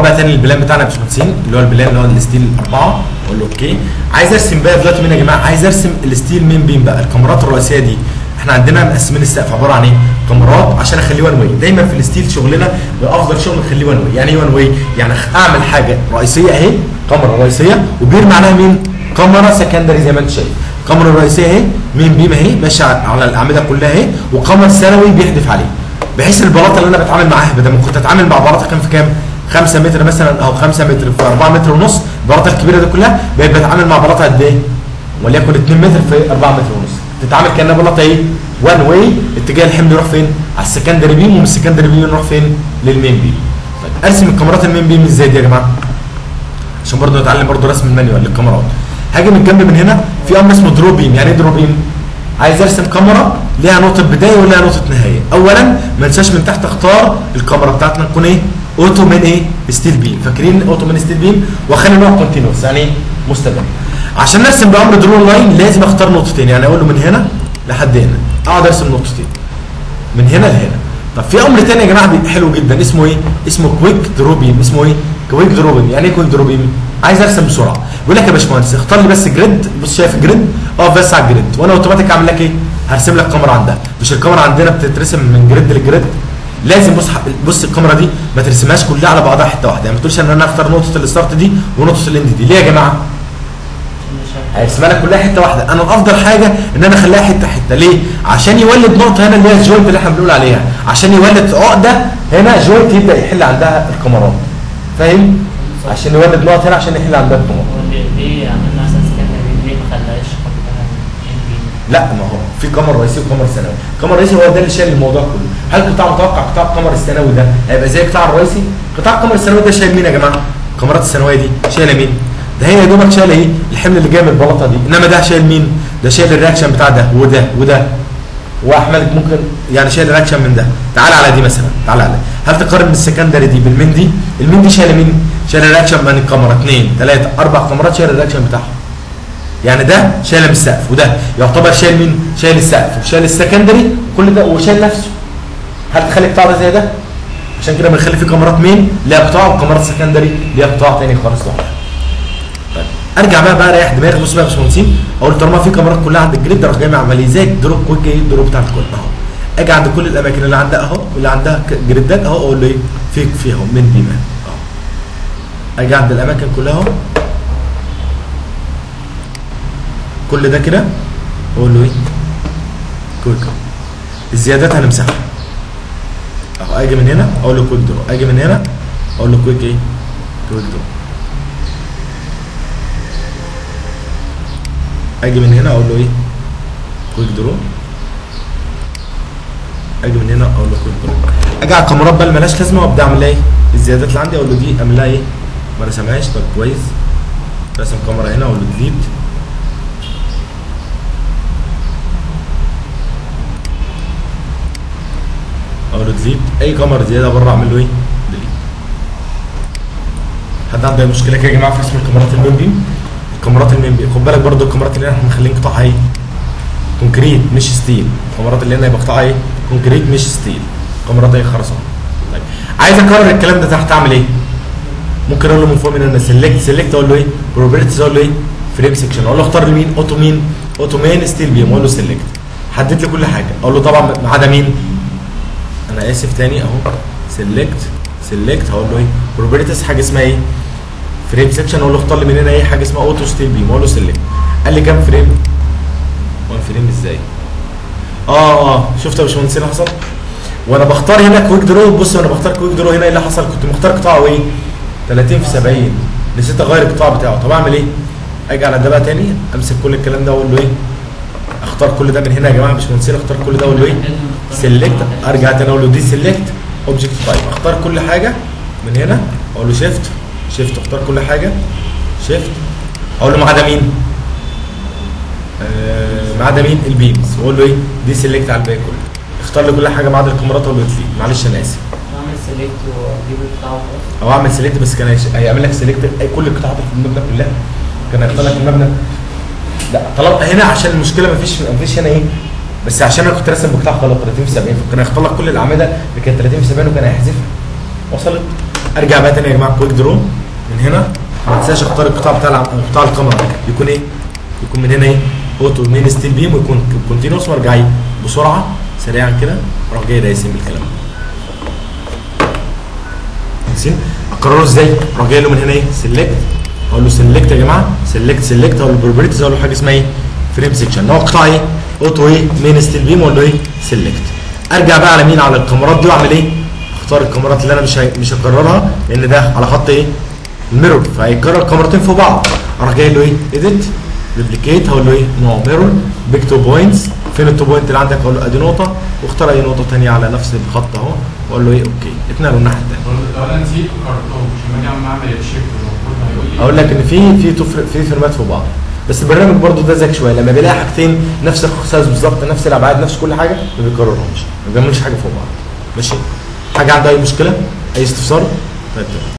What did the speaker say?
بقى تاني البلان بتاعنا يا باشمهندسين اللي هو البلان اللي هو الستيل اربعه اقول له اوكي عايز ارسم بقى دلوقتي مين يا جماعه عايز ارسم الستيل مين بيم بقى الكاميرات الرئيسيه دي احنا عندنا مقسمين السقف عباره عن ايه؟ كاميرات عشان اخليه وان واي دايما في الستيل شغلنا افضل شغل نخليه وان واي يعني ايه وان واي؟ يعني اعمل حاجه رئيسيه اهي كاميرا رئيسيه وبيرمي عليها مين؟ كاميرا سكندري زي ما انت شايف الكاميرا الرئيسيه اهي مين بيم اهي ماشيه على الاعمده كلها اهي وقمر ثانوي بيحدف عليه بحيث البلاطه اللي انا بتعامل معاها بدل ما كنت اتعامل مع بلاطه كام في كام 5 متر مثلا او 5 متر في 4 متر ونص البلاطه الكبيره دي كلها بقيت بتعامل مع بلاطه قد ايه؟ وليكن 2 متر في 4 متر ونص تتعامل كانها بلاطه ايه؟ وان واي اتجاه الحمل يروح فين؟ على السكندري بيم ومن السكندري بيم يروح فين؟ للمين بيم طيب ارسم الكاميرات المين بيم ازاي دي يا جماعه؟ عشان برضه نتعلم برضه رسم المانيوال للكاميرات هاجي من الجنب من هنا في امر اسمه درو بيم يعني ايه درو بيم؟ عايز ارسم كاميرا ليها نقطه بدايه ولها نقطه نهايه اولا ما انساش من تحت اختار الكاميرا بتاعتنا تكون ايه اوتو من ايه ستيل بيم فاكرين اوتو من ستيل بيم واخلي نوع كونتينوس يعني ايه مستمر عشان نرسم بامر درو لاين لازم اختار نقطتين يعني اقول له من هنا لحد هنا اقعد ارسم نقطتين من هنا لهنا طب في امر تاني يا جماعه بيبقى حلو جدا اسمه ايه اسمه كويك درو بيم اسمه ايه كويك درو بيم يعني ايه كويك درو بيم عايز ارسم بسرعه بيقول لك يا باشمهندس اختار لي بس جريد بص شايف الجريد اقف بس على الجريد وانا اوتوماتيك اعمل لك ايه هرسم لك كاميرا عندها مش الكاميرا عندنا بتترسم من جريد لجريد لازم بص بص الكاميرا دي ما ترسمهاش كلها على بعضها حته واحده يعني ما تقولش ان انا اختار نقطه الستارت دي ونقطه الاند دي ليه يا جماعه هيرسمها لك كلها حته واحده انا افضل حاجه ان انا اخليها حته حته ليه عشان يولد نقطه هنا اللي هي الجوينت اللي احنا بنقول عليها عشان يولد عقده هنا جوينت يبدا يحل عندها الكاميرات فاهم عشان يولد نقط هنا عشان يحل عندها الكاميرات ليه عملنا اساس سكندري ليه ما خلاش كلها ام بي لا ما هو في قمر رئيسي وقمر ثانوي القمر الرئيسي هو ده اللي شايل الموضوع كله هل قطاع متوقع قطاع القمر الثانوي ده هيبقى زي القطاع الرئيسي قطاع القمر الثانوي ده شايل مين يا جماعه القمرات الثانويه دي شايله مين ده هي يا دوبك شايله ايه الحمل اللي جاي من البلاطه دي انما ده شايل مين ده شايل الرياكشن بتاع ده وده وده واحمل ممكن يعني شايل الرياكشن من ده تعال على دي مثلا تعال على دي. هل تقارن السكندري دي بالمين دي المين دي شايله مين شايله الرياكشن من الكاميرا اثنين ثلاثه اربع كاميرات شايله الرياكشن بتاعها يعني ده شايل من السقف وده يعتبر شايل مين شايل السقف وشايل السكندري وكل ده وشايل نفسه هل تخلي قطاع ده زي ده عشان كده بنخلي في كاميرات مين ليها قطاع وكاميرات سكندري ليها قطاع تاني خالص لوحدها طيب ارجع بقى بقى اريح دماغي بص بقى يا باشمهندسين اقول طالما في كاميرات كلها عند الجريد اروح جاي عمال لي زي الدروب كويك ايه الدروب بتاع الكل اهو اجي عند كل الاماكن اللي عندها اهو اللي عندها ك- جريدات اهو اقول له ايه فيك فيها اهو من بيمان اهو اجي عند الاماكن كلها اهو كل ده كده اقول له ايه كويك اهو الزيادات هنمسحها اهو اجي من هنا اقول له كويك درو اجي من هنا اقول له كويك ايه كويك درو اجي من هنا اقول له ايه كويك درو اجي من هنا اقول له كويك درو اجي على الكاميرات بقى اللي مالهاش لازمه وابدا اعمل لها ايه الزيادات اللي عندي اقول له دي اعمل لها ايه ما رسمهاش طب كويس رسم كاميرا هنا اقول له ديليت اقول له ديليت اي كاميرا زياده بره اعمل له ايه ديليت حد عنده اي مشكله كده يا جماعه في اسم الكاميرات المين بيم الكاميرات المين بيم خد بالك برضو الكاميرات اللي احنا مخلين قطعها ايه كونكريت مش ستيل الكاميرات اللي هنا يبقى قطعها ايه كونكريت مش ستيل كاميرات ايه خرسانه طيب عايز اكرر الكلام ده تحت اعمل ايه ممكن اقول له من فوق من هنا سيلكت سيلكت اقول له ايه بروبرتيز اقول له ايه فريم سكشن اقول له اختار لي مين اوتو مين اوتو مين ستيل بيم اقول له سيلكت حدد لي كل حاجه اقول له طبعا ما عدا مين انا اسف تاني اهو سيلكت سيلكت هقول له ايه بروبرتيز حاجه اسمها ايه فريم سكشن اقول له اختار لي من هنا ايه حاجه اسمها اوتو ستيل بيم اقول له سيلكت قال لي كام فريم 1 فريم ازاي اه اه شفت يا باشمهندس إيه اللي حصل وانا بختار هنا كويك درو بص وانا بختار كويك درو هنا ايه اللي حصل كنت مختار قطاعه ايه 30 في 70 نسيت اغير القطاع بتاعه طب اعمل ايه اجي على ده بقى تاني امسك كل الكلام ده واقول له ايه اختار كل ده من هنا يا جماعه مش مهندسين اختار كل ده اقول له ايه سيلكت ارجع تاني اقول له دي سيلكت اوبجكت تايب اختار كل حاجه من هنا اقول له شيفت شيفت اختار كل حاجه شيفت اقول له ما عدا مين آه، ما عدا مين البيمز واقول له ايه دي سيلكت على الباقي كله اختار لي كل حاجه ما عدا الكاميرات اقول له ديليت معلش انا اسف اعمل سيلكت واجيب القطاع وخلاص او اعمل سيلكت بس كان هيش- هيعمل لك سيلكت كل القطاعات في المبنى كلها كان هيختار لك المبنى لا طلب هنا عشان المشكله ما فيش ما فيش هنا ايه بس عشان انا كنت راسم بقطاع خلاص 30 في 70 فكان هيختار لك كل الاعمده اللي كانت 30 في 70 وكان هيحذفها وصلت ارجع بقى تاني يا جماعه كويك درو من هنا ما تنساش اختار القطاع بتاع الع- قطاع الكاميرا يكون ايه؟ يكون من هنا ايه؟ اوتو مين ستيل بيم ويكون كونتينوس وارجع ايه؟ بسرعه سريعا كده اروح جاي راسم بالكلام ده. كويسين؟ اقرره ازاي؟ اروح جاي له من هنا ايه؟ سيلكت اقول له سيلكت يا جماعه سيلكت سيلكت اقول له بروبرتيز اقول له حاجه اسمها ايه؟ فريم سيكشن هو قطاع ايه؟ اوتو ايه؟ مين ستيل بيم اقول له ايه؟ سيلكت ارجع بقى على مين؟ على الكاميرات دي واعمل ايه؟ اختار الكاميرات اللي انا مش هي- مش هكررها لان ده على خط ايه؟ الميرور فهيكرر كاميرتين فوق بعض اروح جاي له ايه؟ ايديت ريبليكيت هقول له ايه؟ نوع ميرور بيك تو بوينتس فين التو بوينت اللي عندك اقول له ادي نقطه واختار اي نقطه ثانيه على نفس الخط اهو واقول له ايه اوكي اتنقلوا الناحيه الثانيه لو انا نسيت كرتون مش لما اجي اعمل اعمل الشيفت المفروض هيقول لي اقول لك ان في في تفرق في فيرمات فوق بعض بس البرنامج برضو ده ذكي شويه لما بيلاقي حاجتين نفس الخصائص بالظبط نفس الابعاد نفس كل حاجه ما بيكررهمش ما بيعملش حاجه فوق بعض ماشي حاجه عندها اي مشكله اي استفسار طيب تمام